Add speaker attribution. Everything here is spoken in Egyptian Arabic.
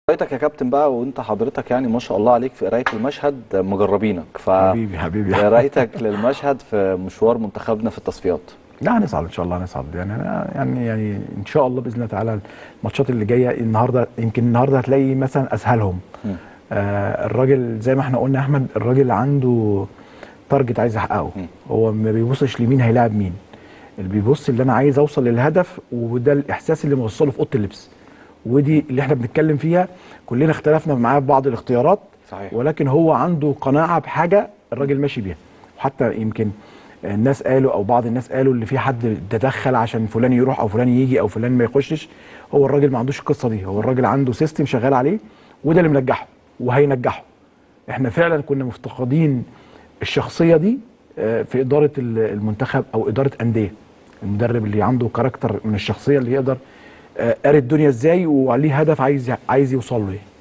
Speaker 1: قرايتك يا كابتن بقى وانت حضرتك يعني ما شاء الله عليك في قرايه المشهد مجربينك
Speaker 2: حبيبي حبيبي
Speaker 1: فقرايتك للمشهد في مشوار منتخبنا في التصفيات
Speaker 2: لا هنصعد ان شاء الله هنصعد يعني أنا يعني يعني ان شاء الله باذن الله تعالى الماتشات اللي جايه النهارده يمكن النهارده هتلاقي مثلا اسهلهم
Speaker 1: م.
Speaker 2: آه الراجل زي ما احنا قلنا يا احمد الراجل عنده تارجت عايز يحققه
Speaker 1: م.
Speaker 2: هو ما بيبصش لمين هيلاعب مين اللي بيبص اللي انا عايز اوصل للهدف وده الاحساس اللي موصله في اوضه اللبس ودي اللي احنا بنتكلم فيها كلنا اختلفنا معاه في بعض الاختيارات
Speaker 1: صحيح
Speaker 2: ولكن هو عنده قناعه بحاجه الراجل ماشي بيها وحتى يمكن الناس قالوا او بعض الناس قالوا اللي في حد تدخل عشان فلان يروح او فلان يجي او فلان ما يخشش هو الراجل ما عندوش القصه دي هو الراجل عنده سيستم شغال عليه وده اللي منجحه وهينجحه احنا فعلا كنا مفتقدين الشخصيه دي آه، في اداره المنتخب او اداره انديه المدرب اللي عنده كاركتر من الشخصيه اللي يقدر آه، قاري الدنيا ازاي وعليه هدف عايز عايز يوصل له ايه